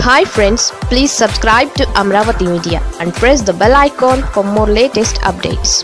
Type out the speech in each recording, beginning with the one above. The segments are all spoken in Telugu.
hi friends please subscribe to Amaravati media and press the bell icon for more latest updates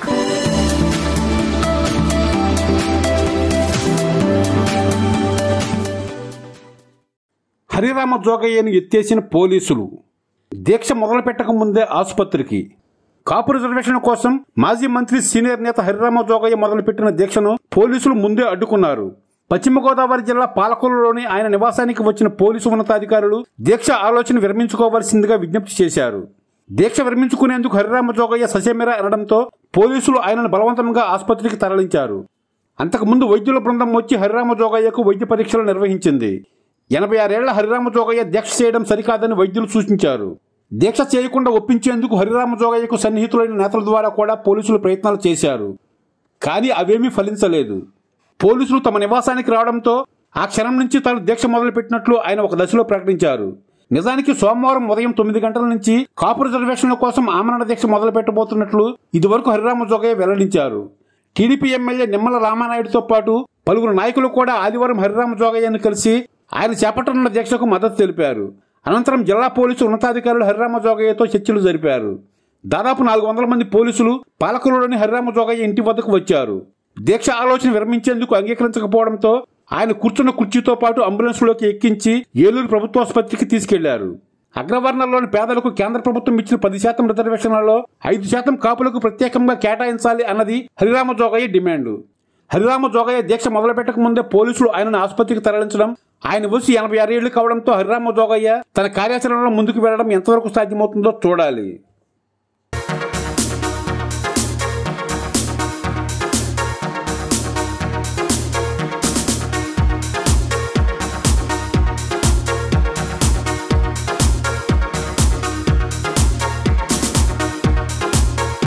Harirama జోగయ్యను ఎత్తేసిన పోలీసులు దీక్ష మొదలు పెట్టక ముందే ఆసుపత్రికి కాపు రిజర్వేషన్ కోసం మాజీ మంత్రి సీనియర్ నేత హరిరామ జోగయ్య మొదలుపెట్టిన దీక్షను పోలీసులు ముందే అడ్డుకున్నారు పశ్చిమ గోదావరి జిల్లా పాలకొల్లులోని ఆయన నివాసానికి వచ్చిన పోలీసు ఉన్నతాధికారులు దీక్ష ఆలోచన విరమించుకోవాల్సిందిగా విజ్ఞప్తి చేశారు దీక్ష విరమించుకునేందుకు హరిరామ జోగయ్య ససేమిరా అనడంతో పోలీసులు ఆయనను బలవంతంగా ఆసుపత్రికి తరలించారు అంతకుముందు వైద్యుల బృందం వచ్చి హరిరామ జోగయ్యకు వైద్య పరీక్షలు నిర్వహించింది ఎనభై ఆరేళ్ల హరిరామ జోగయ్య దీక్ష చేయడం సరికాదని వైద్యులు సూచించారు దీక్ష చేయకుండా ఒప్పించేందుకు హరిరామ జోగయ్యకు సన్నిహితులైన నేతల ద్వారా కూడా పోలీసులు ప్రయత్నాలు చేశారు కానీ అవేమీ ఫలించలేదు పోలీసులు తమ నివాసానికి రావడంతో ఆ క్షణం నుంచి తాను దీక్ష మొదలుపెట్టినట్లు ఆయన ఒక దశలో ప్రకటించారు నిజానికి సోమవారం ఉదయం తొమ్మిది గంటల నుంచి కాపు రిజర్వేషన్ల కోసం ఆమరణ దీక్ష మొదలు పెట్టబోతున్నట్లు ఇదివరకు హరిరామ జోగయ్య వెల్లడించారు టీడీపీ ఎమ్మెల్యే నిమ్మల రామానాయుడుతో పాటు పలువురు నాయకులు కూడా ఆదివారం హరిరామ జోగయ్యను కలిసి ఆయన చేపట్టనున్న దీక్షకు మద్దతు తెలిపారు అనంతరం జిల్లా పోలీసు ఉన్నతాధికారులు హరిరామ జోగయ్యతో చర్చలు జరిపారు దాదాపు నాలుగు వందల మంది పోలీసులు పాలకులలోని హరిరామ జోగయ్య ఇంటి వద్దకు వచ్చారు దీక్ష ఆలోచన విరమించేందుకు అంగీకరించకపోవడంతో ఆయన కూర్చున్న కుర్చీతో పాటు అంబులెన్స్లోకి ఎక్కించి ఏలూరు ప్రభుత్వాసుపత్రికి తీసుకెళ్లారు అగ్రవర్ణంలోని పేదలకు కేంద్ర ప్రభుత్వం ఇచ్చిన పది శాతం రిజర్వేషన్లలో ఐదు శాతం కాపులకు ప్రత్యేకంగా కేటాయించాలి అన్నది హరిరామ జోగయ్య డిమాండ్ హరిరామ జోగయ్య దీక్ష మొదలుపెట్టక ముందే పోలీసులు ఆయనను ఆసుపత్రికి తరలించడం ఆయన వయసు ఎనభై ఆరు ఏళ్లు కావడంతో హరిరామ జోగయ్య తన కార్యాచరణలో ముందుకు వెళ్లడం ఎంతవరకు సాధ్యమవుతుందో చూడాలి